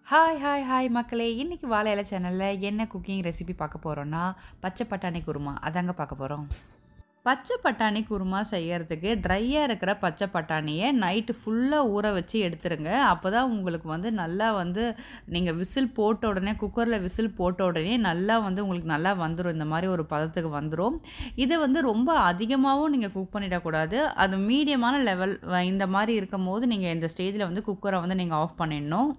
hi hi hi மக்களே இன்னைக்கு வாழை இலை சேனலில் என்ன குக்கிங் ரெசிபி பார்க்க போகிறோன்னா பச்சை பட்டாணி குருமா அதாங்க பார்க்க போகிறோம் பச்சை பட்டாணி குருமா செய்யறதுக்கு ட்ரையாக இருக்கிற பச்சை பட்டாணியை நைட்டு ஃபுல்லாக ஊற வச்சு எடுத்துருங்க அப்போ தான் உங்களுக்கு வந்து நல்லா வந்து நீங்கள் விசில் போட்ட உடனே குக்கரில் விசில் போட்ட உடனே நல்லா வந்து உங்களுக்கு நல்லா வந்துடும் இந்த மாதிரி ஒரு பதத்துக்கு வந்துடும் இதை வந்து ரொம்ப அதிகமாகவும் நீங்கள் குக் பண்ணிடக்கூடாது அது மீடியமான லெவல் இந்த மாதிரி இருக்கும் போது நீங்கள் இந்த ஸ்டேஜில் வந்து குக்கரை வந்து நீங்கள் ஆஃப் பண்ணிடணும்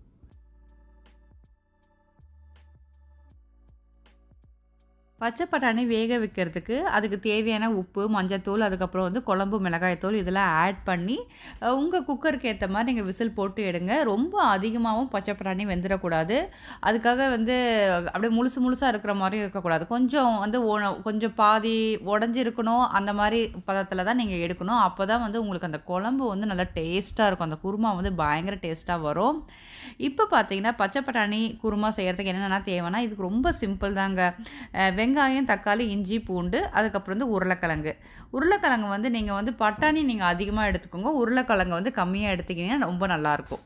பச்சை பட்டாணி வேக வைக்கிறதுக்கு அதுக்கு தேவையான உப்பு மஞ்சத்தூள் அதுக்கப்புறம் வந்து குழம்பு மிளகாய்த்தூள் இதெல்லாம் ஆட் பண்ணி உங்கள் குக்கருக்கு ஏற்ற மாதிரி நீங்கள் விசில் போட்டு எடுங்க ரொம்ப அதிகமாகவும் பச்சை பட்டாணி வெந்துடக்கூடாது அதுக்காக வந்து அப்படியே முழுசு முழுசாக இருக்கிற மாதிரி இருக்கக்கூடாது கொஞ்சம் வந்து ஒ- கொஞ்சம் பாதி உடஞ்சி இருக்கணும் அந்த மாதிரி பதத்தில் தான் நீங்கள் எடுக்கணும் அப்போ தான் வந்து உங்களுக்கு அந்த குழம்பு வந்து நல்லா டேஸ்ட்டாக இருக்கும் அந்த குருமா வந்து பயங்கர டேஸ்ட்டாக வரும் இப்போ பார்த்தீங்கன்னா பச்சை பட்டாணி குருமா செய்கிறதுக்கு என்னென்ன தேவைன்னா இதுக்கு ரொம்ப சிம்பிள் தாங்க அஹ் வெங்காயம் தக்காளி இஞ்சி பூண்டு அதுக்கப்புறம் வந்து உருளைக்கிழங்கு உருளைக்கிழங்கு வந்து நீங்கள் வந்து பட்டாணி நீங்கள் அதிகமாக எடுத்துக்கோங்க உருளைக்கிழங்கு வந்து கம்மியாக எடுத்துக்கிங்கன்னா ரொம்ப நல்லாயிருக்கும்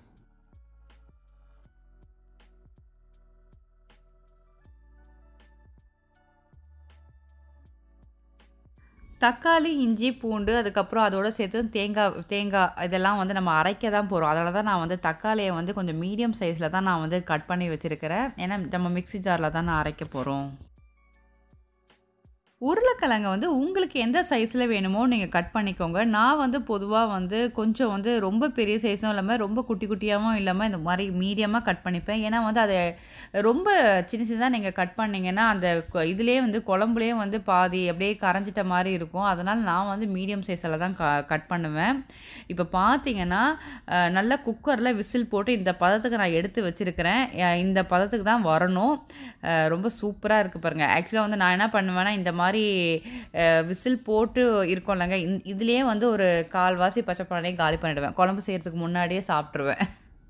தக்காளி இஞ்சி பூண்டு அதுக்கப்புறம் அதோட சேர்த்து தேங்காய் தேங்காய் இதெல்லாம் வந்து நம்ம அரைக்க தான் போகிறோம் அதனால தான் நான் வந்து தக்காளியை வந்து கொஞ்சம் மீடியம் சைஸில் தான் நான் வந்து கட் பண்ணி வச்சுருக்கிறேன் ஏன்னா நம்ம மிக்ஸி ஜாரில் தான் நான் அரைக்க போகிறோம் உருளைக்கிழங்க வந்து உங்களுக்கு எந்த சைஸில் வேணுமோ நீங்கள் கட் பண்ணிக்கோங்க நான் வந்து பொதுவாக வந்து கொஞ்சம் வந்து ரொம்ப பெரிய சைஸும் இல்லாமல் ரொம்ப குட்டி குட்டியாகவும் இல்லாமல் இந்த மாதிரி மீடியமாக கட் பண்ணிப்பேன் ஏன்னா வந்து அதை ரொம்ப சின்ன சின்னதாக நீங்கள் கட் பண்ணிங்கன்னா அந்த கொ- இதுலேயே வந்து குழம்புலேயே வந்து பாதி அப்படியே கரைஞ்சிட்ட மாதிரி இருக்கும் அதனால் நான் வந்து மீடியம் சைஸில் தான் க கட் பண்ணுவேன் இப்போ பார்த்தீங்கன்னா அஹ், நல்ல குக்கரில் விசில் போட்டு இந்த பதத்துக்கு நான் எடுத்து வச்சுருக்கிறேன் இந்த பதத்துக்கு தான் வரணும் அஹ், ரொம்ப சூப்பராக இருக்குது பாருங்கள் ஆக்சுவலாக வந்து நான் என்ன பண்ணுவேன்னா இந்த மாதிரி விசில் போட்டு இருக்கோம்லங்க இந் இதுலேயே வந்து ஒரு கால்வாசி பச்சை பட்டாணியை காலி பண்ணிடுவேன் குழம்பு செய்கிறதுக்கு முன்னாடியே சாப்பிட்ருவேன்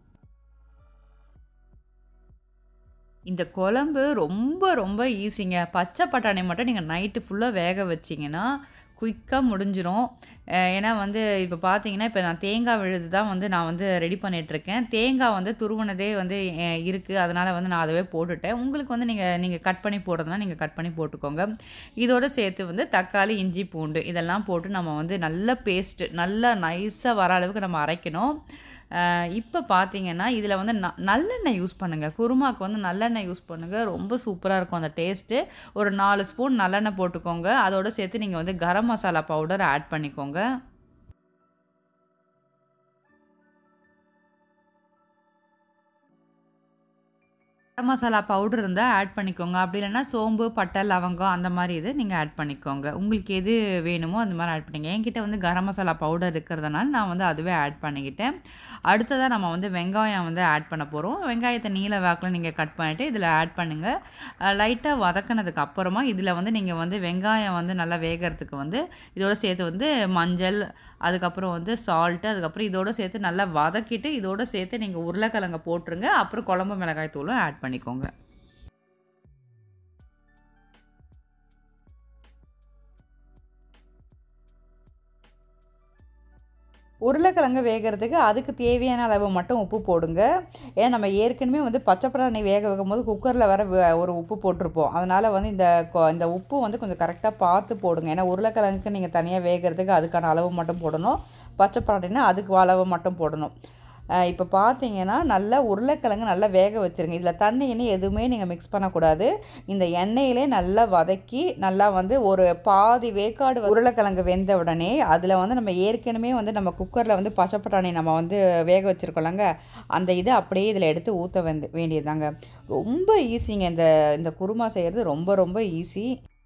இந்த குழம்பு ரொம்ப ரொம்ப ஈஸிங்க பச்சை பட்டாணி மட்டும் நீங்கள் நைட்டு ஃபுல்லாக வேக வச்சிங்கன்னா குயிக்காக முடிஞ்சிரும் அஹ் ஏன்னா வந்து இப்போ பார்த்தீங்கன்னா இப்போ நான் தேங்காய் விழுது தான் வந்து நான் வந்து ரெடி பண்ணிகிட்ருக்கேன் தேங்காய் வந்து துருவனதே வந்து இருக்குது அதனால் வந்து நான் அதவே போட்டுட்டேன் உங்களுக்கு வந்து நீங்கள் நீங்கள் கட் பண்ணி போடுறதுனா நீங்கள் கட் பண்ணி போட்டுக்கோங்க இதோடு சேர்த்து வந்து தக்காளி இஞ்சி பூண்டு இதெல்லாம் போட்டு நம்ம வந்து நல்ல பேஸ்ட்டு நல்லா நைஸாக வர அளவுக்கு நம்ம அரைக்கணும் இப்போ பார்த்தீங்கன்னா இதில் வந்து ந நல்லெண்ணெய் யூஸ் பண்ணுங்கள் குருமாக்கு வந்து நல்லெண்ணெய் யூஸ் பண்ணுங்கள் ரொம்ப சூப்பராக இருக்கும் அந்த டேஸ்ட்டு ஒரு நாலு ஸ்பூன் நல்லெண்ணெய் போட்டுக்கோங்க அதோடு சேர்த்து நீங்கள் வந்து கரம் மசாலா பவுடர் ஆட் பண்ணிக்கோங்க கரம் மசாலா பவுடர் இருந்தால் ஆட் பண்ணிக்கோங்க அப்படி இல்லைன்னா சோம்பு பட்டை லவங்கம் அந்த மாதிரி இது நீங்கள் ஆட் பண்ணிக்கோங்க உங்களுக்கு எது வேணுமோ அந்த மாதிரி ஆட் பண்ணிங்க என்கிட்ட வந்து கரம் மசாலா பவுடர் இருக்கிறதுனால நான் வந்து அதுவே ஆட் பண்ணிக்கிட்டேன் அடுத்ததாக நம்ம வந்து வெங்காயம் வந்து ஆட் பண்ண போகிறோம் வெங்காயத்தை நீல வாக்கில் நீங்கள் கட் பண்ணிவிட்டு இதில் ஆட் பண்ணுங்கள் லைட்டாக வதக்கினதுக்கு அப்புறமா இதில் வந்து நீங்கள் வந்து வெங்காயம் வந்து நல்லா வேகிறதுக்கு வந்து இதோட சேர்த்து வந்து மஞ்சள் அதுக்கப்புறம் வந்து சால்ட்டு அதுக்கப்புறம் இதோட சேர்த்து நல்லா வதக்கிட்டு இதோட சேர்த்து நீங்கள் உருளைக்கிழங்க போட்டுருங்க அப்புறம் குழம்பு மிளகாய் தூளும் ஆட் பண்ணிக்கோங்க உருளைக்கிழங்கு வேகிறதுக்கு அதுக்கு தேவையான அளவு மட்டும் உப்பு போடுங்க ஏன்னா நம்ம ஏற்கனவே வந்து பச்சை பட்டாணி வேக வைக்கும் போது குக்கரில் வர வ- ஒரு உப்பு போட்டிருப்போம் அதனால் வந்து இந்த கொ- இந்த உப்பு வந்து கொஞ்சம் கரெக்டாக பார்த்து போடுங்க ஏன்னா உருளைக்கிழங்குக்கு நீங்கள் தனியாக வேகிறதுக்கு அதுக்கான அளவு மட்டும் போடணும் பச்சை பட்டாணினா அதுக்கு அளவு மட்டும் போடணும் இப்போ பார்த்தீங்கன்னா நல்லா உருளைக்கிழங்கு நல்லா வேக வச்சுருங்க இதில் தண்ணி எண்ணெய் எதுவுமே நீங்கள் மிக்ஸ் பண்ணக்கூடாது இந்த எண்ணெயிலே நல்லா வதக்கி நல்லா வந்து ஒரு பாதி வேக்காடு உருளைக்கிழங்கு வெந்த உடனே அதில் வந்து நம்ம ஏற்கனவே வந்து நம்ம குக்கரில் வந்து பச்சை பட்டாணி நம்ம வந்து வேக வச்சுருக்கோம்லங்க அந்த இதை அப்படியே இதில் எடுத்து ஊற்ற வந்து வேண்டியதுதாங்க ரொம்ப ஈஸிங்க இந்த இந்த குருமா செய்கிறது ரொம்ப ரொம்ப ஈஸி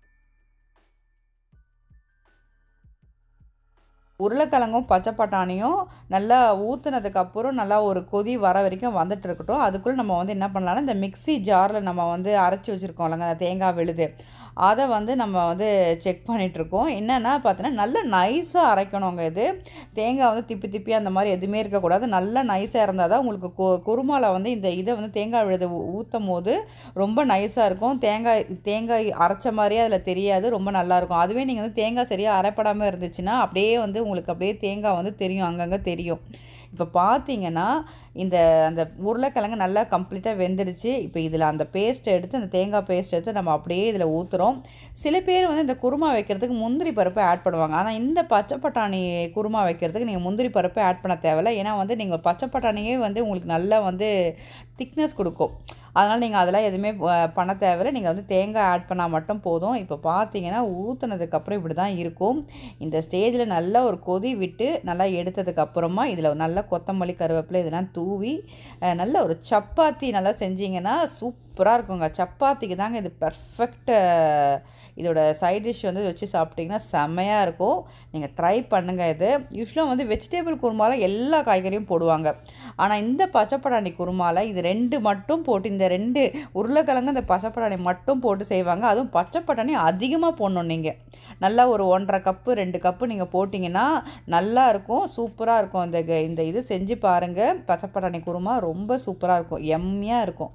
உருளைக்கிழங்கும் பச்சை பட்டாணியும் நல்லா ஊற்றுனதுக்கப்புறம் நல்லா ஒரு கொதி வர வரைக்கும் வந்துட்டு இருக்கட்டும் அதுக்குள்ளே நம்ம வந்து என்ன பண்ணலாம்னா இந்த மிக்ஸி ஜாரில் நம்ம வந்து அரைச்சி வச்சுருக்கோம்லங்க அந்த தேங்காய் விழுது அதை வந்து நம்ம வந்து செக் பண்ணிகிட்ருக்கோம் என்னென்னா பார்த்தீங்கன்னா நல்ல நைஸாக அரைக்கணுங்க இது தேங்காய் வந்து திப்பி திப்பி அந்த மாதிரி எதுவுமே இருக்கக்கூடாது நல்லா நைஸாக இருந்தால் தான் உங்களுக்கு கு குருமாவில் வந்து இந்த இதை வந்து தேங்காய் விழுது ஊற்றும் போது ரொம்ப நைஸாக இருக்கும் தேங்காய் தேங்காய் அரைச்ச மாதிரியே அதில் தெரியாது ரொம்ப நல்லாயிருக்கும் அதுவே நீங்கள் வந்து தேங்காய் சரியாக அரைப்படாமல் இருந்துச்சுன்னா அப்படியே வந்து உங்களுக்கு அப்படியே தேங்காய் வந்து தெரியும் அங்கங்கே தெரியும் இப்போ பார்த்தீங்கன்னா இந்த அந்த உருளைக்கிழங்கு நல்லா கம்ப்ளீட்டாக வெந்துடுச்சு இப்போ இதில் அந்த பேஸ்ட்டை எடுத்து அந்த தேங்காய் பேஸ்ட் எடுத்து நம்ம அப்படியே இதில் ஊற்றுறோம் சில பேர் வந்து இந்த குருமா வைக்கிறதுக்கு முந்திரி பருப்பு ஆட் பண்ணுவாங்க ஆனால் இந்த பச்சை பட்டாணி குருமா வைக்கிறதுக்கு நீங்கள் முந்திரி பருப்பு ஆட் பண்ண தேவையில்ல ஏன்னா வந்து நீங்கள் பச்சை பட்டாணியே வந்து உங்களுக்கு நல்லா வந்து திக்னஸ் கொடுக்கும் அதனால் நீங்கள் அதெல்லாம் எதுவுமே அஹ், பண்ண தேவையில்ல நீங்கள் வந்து தேங்காய் ஆட் பண்ணால் மட்டும் போதும் இப்போ பார்த்தீங்கன்னா ஊற்றுனதுக்கப்புறம் இப்படி தான் இருக்கும் இந்த ஸ்டேஜில் நல்லா ஒரு கொதி விட்டு நல்லா எடுத்ததுக்கப்புறமா இதில் நல்ல கொத்தமல்லி கருவேப்பிலை இதெல்லாம் தூவி அஹ், நல்ல ஒரு சப்பாத்தி நல்லா செஞ்சீங்கன்னா சூப்பராக இருக்குங்க சப்பாத்திக்கு தாங்க இது பர்ஃபெக்ட் இதோட சைட் டிஷ் வந்து வச்சு சாப்பிட்டிங்கன்னா செம்மையாக இருக்கும் நீங்கள் ட்ரை பண்ணுங்கள் இது யூஸ்வலாக வந்து வெஜிடபிள் குருமாவில் எல்லா காய்கறியும் போடுவாங்க ஆனால் இந்த பச்சைப்பட்டாணி குருமாவில் இது ரெண்டு மட்டும் போட்டு இந்த ரெண்டு உருளைக்கிழங்கு இந்த பச்சைப்பட்டாணி மட்டும் போட்டு செய்வாங்க அதுவும் பச்சைப்பட்டாணி அதிகமாக போடணும் நீங்கள் நல்லா ஒரு ஒன்றரை கப்பு ரெண்டு கப்பு நீங்கள் போட்டிங்கன்னா நல்லா இருக்கும் சூப்பராக இருக்கும் இந்த க- இந்த இது செஞ்சு பாருங்கள் பச்சைப்பட்டாணி குருமா ரொம்ப சூப்பராக இருக்கும் எம்மியாக இருக்கும்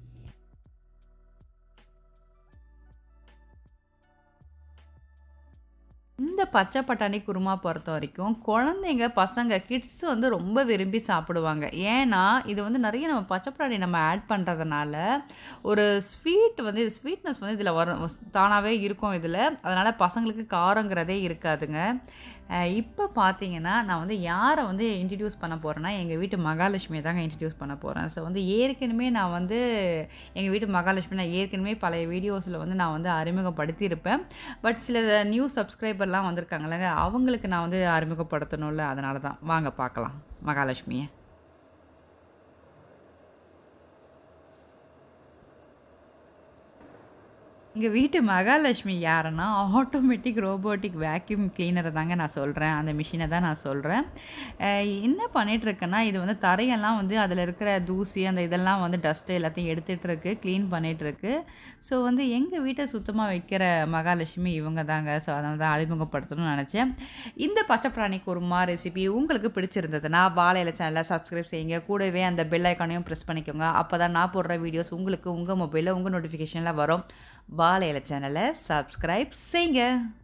இந்த பச்சை பட்டாணி குருமா பொறுத்த வரைக்கும் குழந்தைங்க பசங்க கிட்ஸ் வந்து ரொம்ப விரும்பி சாப்பிடுவாங்க ஏன்னா இது வந்து நிறைய நம்ம பச்சை பட்டாணி நம்ம ஆட் பண்ணுறதுனால ஒரு ஸ்வீட் வந்து இது ஸ்வீட்னஸ் வந்து இதில் வரும் தானாகவே இருக்கும் இதில் அதனால் பசங்களுக்கு காரங்கிறதே இருக்காதுங்க இப்போ பார்த்தீங்கன்னா நான் வந்து யாரை வந்து இன்ட்ரடியூஸ் பண்ண போகிறேன்னா எங்கள் வீட்டு மகாலட்சுமியை தாங்க இன்ட்ரடியூஸ் பண்ண போகிறேன் ஸோ வந்து ஏற்கனவே நான் வந்து எங்கள் வீட்டு மகாலட்சுமி நான் ஏற்கனவே பழைய வீடியோஸில் வந்து நான் வந்து அறிமுகப்படுத்தியிருப்பேன் பட் சில நியூ சப்ஸ்கிரைபர்லாம் வந்திருக்காங்களங்க அவங்களுக்கு நான் வந்து அறிமுகப்படுத்தணும்ல அதனால தான் வாங்க பார்க்கலாம் மகாலட்சுமியை எங்கள் வீட்டு மகாலட்சுமி யாருன்னா ஆட்டோமேட்டிக் ரோபோட்டிக் வேக்யூம் கிளீனரை தாங்க நான் சொல்கிறேன் அந்த மிஷினை தான் நான் சொல்கிறேன் என்ன பண்ணிகிட்ருக்கேன்னா இது வந்து தரையெல்லாம் வந்து அதில் இருக்கிற தூசி அந்த இதெல்லாம் வந்து டஸ்ட்டு எல்லாத்தையும் எடுத்துகிட்டு இருக்கு க்ளீன் பண்ணிகிட்ருக்கு ஸோ வந்து எங்கள் வீட்டை சுத்தமாக வைக்கிற மகாலட்சுமி இவங்க தாங்க ஸோ அதனால தான் அறிமுகப்படுத்தணும்னு நினச்சேன் இந்த பச்சை பிராணி குருமா ரெசிபி உங்களுக்கு பிடிச்சிருந்ததுன்னா வாழையில சேனலை சப்ஸ்கிரைப் செய்யுங்க கூடவே அந்த பெல் ஐக்கானையும் ப்ரெஸ் பண்ணிக்கோங்க அப்போ தான் நான் போடுற வீடியோஸ் உங்களுக்கு உங்கள் மொபைலில் உங்கள் நோட்டிஃபிகேஷனில் வரும் வாழையில சேனலை சப்ஸ்கிரைப் செய்யுங்க